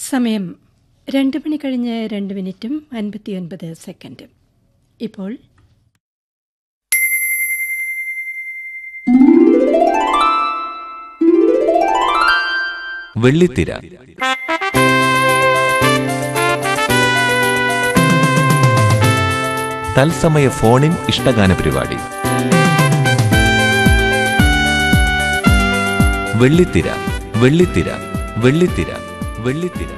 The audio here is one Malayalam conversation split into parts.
സമയം രണ്ട് മണി കഴിഞ്ഞ് രണ്ട് മിനിറ്റും അൻപത്തിയൊൻപത് സെക്കൻഡും ഇപ്പോൾ വെള്ളിത്തിര തത്സമയ ഫോണിൻ ഇഷ്ടഗാന പരിപാടി വെള്ളിത്തിര വെള്ളിത്തിര വെള്ളിത്തിര വെള്ളിത്തിര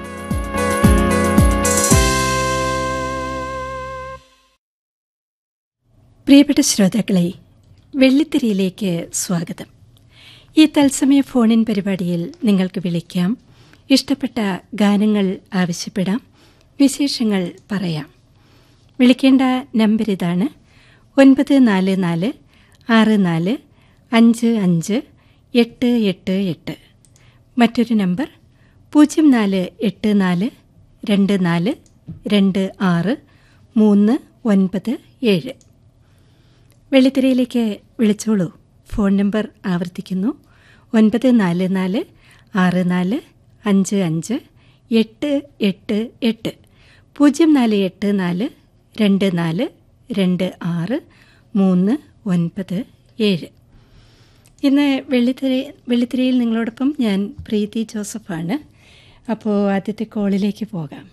പ്രിയപ്പെട്ട ശ്രോതാക്കളെ വെള്ളിത്തിരയിലേക്ക് സ്വാഗതം ഈ തത്സമയ ഫോണിൻ പരിപാടിയിൽ നിങ്ങൾക്ക് വിളിക്കാം ഇഷ്ടപ്പെട്ട ഗാനങ്ങൾ ആവശ്യപ്പെടാം വിശേഷങ്ങൾ പറയാം വിളിക്കേണ്ട നമ്പർ ഇതാണ് ഒൻപത് നാല് നാല് ആറ് നാല് അഞ്ച് അഞ്ച് എട്ട് എട്ട് എട്ട് മറ്റൊരു നമ്പർ പൂജ്യം നാല് എട്ട് നാല് രണ്ട് നാല് രണ്ട് ആറ് മൂന്ന് ഒൻപത് ഏഴ് വെള്ളിത്തിരയിലേക്ക് വിളിച്ചോളൂ ഫോൺ നമ്പർ ആവർത്തിക്കുന്നു ഒൻപത് നാല് നാല് ആറ് നാല് അഞ്ച് അഞ്ച് എട്ട് എട്ട് എട്ട് പൂജ്യം നാല് എട്ട് നാല് രണ്ട് നാല് രണ്ട് ആറ് മൂന്ന് ഒൻപത് ഏഴ് ഇന്ന് വെള്ളിത്തിര വെള്ളിത്തിരയിൽ നിങ്ങളോടൊപ്പം ഞാൻ പ്രീതി ജോസഫാണ് അപ്പോൾ ആദ്യത്തെ കോളിലേക്ക് പോകാം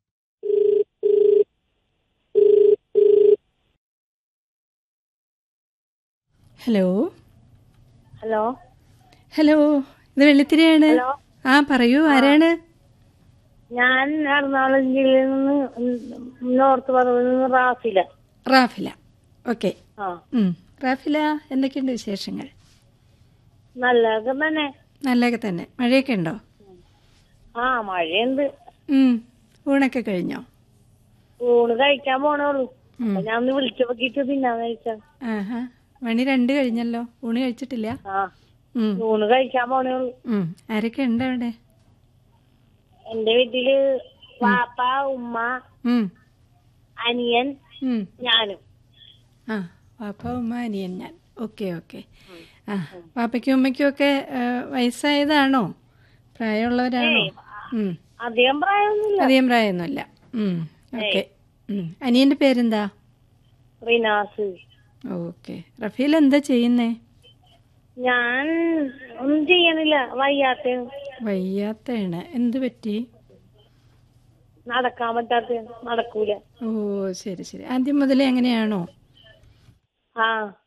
ഹലോ ഹലോ ഹലോ ഇത് വെള്ളിത്തിരയാണ് ഹലോ. ആ പറയൂ ആരാണ് ഞാൻ എറണാകുളം ജില്ലയിൽ നിന്ന് നോർത്ത് പറമ്പിൽ നിന്ന് റാഫില റാഫില ഓക്കെ ആ റാഫില എന്തൊക്കെയുണ്ട് വിശേഷങ്ങൾ നല്ലതൊക്കെ തന്നെ നല്ലതൊക്കെ തന്നെ മഴയൊക്കെ ഉണ്ടോ ആ മഴയുണ്ട് ഉം, ഊണൊക്കെ കഴിഞ്ഞോ ഊണ് കഴിക്കാൻ പോണുള്ളൂ അപ്പൊ ഞാൻ ഒന്ന് വിളിച്ചപ്പോ കിട്ടു തിന്നാന്ന് കഴിച്ചാ ആഹാ മണി രണ്ട് കഴിഞ്ഞല്ലോ ഊണ് കഴിച്ചിട്ടില്ല ആ ഉം, ഊണ് കഴിക്കാൻ പോണേ ഉള്ളൂ ഉം. ആരൊക്കെ ഉണ്ട് അവിടെ എന്റെ വീട്ടില് പാപ്പ ഉമ്മ ഉം, അനിയൻ ഉം. ഞാനും ആ പാപ്പ ഉമ്മ അനിയൻ ഞാൻ ഓക്കെ ഓക്കെ ആ പാപ്പയ്ക്കും ഉമ്മയ്ക്കും ഒക്കെ ആ, വയസ്സായതാണോ പ്രായമുള്ളവരാണോ ഉം. അധികം പ്രായമൊന്നുമില്ല അധികം പ്രായമൊന്നുമില്ല ഉം, ഓക്കെ ഉം. അനിയന്റെ പേരെന്താ റിനാസ് ഓക്കെ റഫീൽ എന്താ ചെയ്യുന്നേ ഞാൻ ഒന്നും ചെയ്യണില്ല വയ്യാത്ത വയ്യാത്തയാണ് എന്ത് പറ്റി നടക്കാൻ പറ്റാത്ത നടക്കൂല ഓ ശരി ശരി ആദ്യം മുതലേ അങ്ങനെയാണോ ആ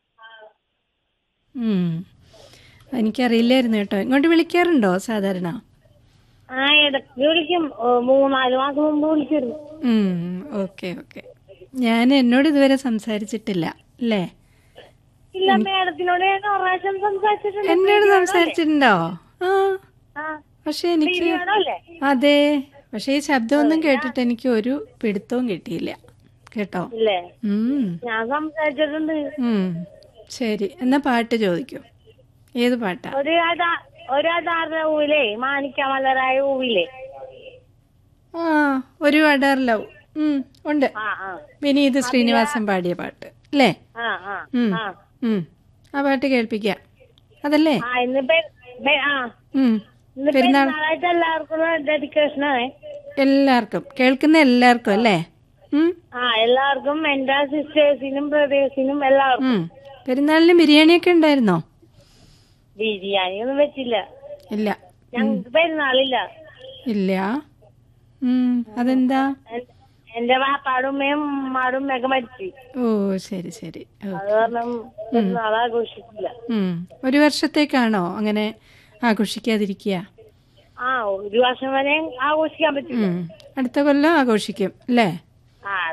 ഉം. എനിക്കറിയില്ലായിരുന്നു കേട്ടോ ഇങ്ങോട്ട് വിളിക്കാറുണ്ടോ സാധാരണ ആ ഇടയ്ക്ക് വിളിക്കും ഓ, മൂന്നാല് മാസം മുമ്പ് വിളിച്ചിരുന്നു ഉം, ഓക്കെ ഓക്കെ ഞാൻ എന്നോട് ഇതുവരെ സംസാരിച്ചിട്ടില്ല അല്ലേ ഇല്ല മേഡത്തിനോട് ഞാൻ ഒരു പ്രാവശ്യം സംസാരിച്ചിട്ടുണ്ട് എന്നോട് സംസാരിച്ചിട്ടുണ്ടോ ആ ആ പക്ഷെ എനിക്ക് ശ്രീനിവാസല്ലേ? അതെ പക്ഷെ ഈ ശബ്ദമൊന്നും കേട്ടിട്ട് എനിക്ക് ഒരു പിടുത്തവും കിട്ടിയില്ല കേട്ടോ ഇല്ലേ ഉം, ഞാൻ സംസാരിച്ചിട്ടുണ്ട് ഉം. ശരി എന്നാ പാട്ട് ചോദിക്കൂ ഏത് പാട്ടാ ഒരു അതാ- ഒരു അതാറിന്റെ ഊവിലേ മാണിക്യമലരായ ഊവിലേ ആ ഒരു അടാർ ലവ് ഉം, ഉണ്ട് ആ ആ വിനീത് ശ്രീനിവാസൻ പാടിയ പാട്ട് അല്ലേ ആ ആ ഉം, ആ ഉം. ആ പാട്ട് കേൾപ്പിക്കാം അതല്ലേ ആ ഇന്ന് പെ- പെ- ആ ഉം. ഇന്ന് പെരുന്നാൾ പെരുന്നാളായിട്ട് എല്ലാവർക്കും ഡെഡിക്കേഷൻ ആണ് എല്ലാവർക്കും കേൾക്കുന്ന എല്ലാവർക്കും അല്ലേ ഉം, ആ എല്ലാവർക്കും എന്റെ സിസ്റ്റേഴ്സിനും ബ്രദേഴ്സിനും എല്ലാവർക്കും ഉം. പെരുന്നാളിന് ബിരിയാണിയൊക്കെ ഉണ്ടായിരുന്നോ ബിരിയാണി ഒന്നും വെച്ചില്ല ഇല്ല ഞങ്ങൾക്ക് പെരുന്നാളില്ല ഇല്ല ഉം, അതെന്താ എൻ- എന്റെ വാപ്പാടും ഉമ്മയും ഉമ്മാടും ഉമ്മയൊക്കെ മരിച്ചു ഓ ശരി ശരി ഓ. അത് കാരണം പെരുന്നാൾ ആഘോഷിക്കില്ല ഉം. ഒരു വർഷത്തേക്കാണോ അങ്ങനെ ആഘോഷിക്കാതിരിക്കുക ആ ഒരു വർഷം വരെ ആഘോഷിക്കാൻ പറ്റില്ല ഉം. അടുത്ത കൊല്ലം ആഘോഷിക്കും അല്ലേ ആ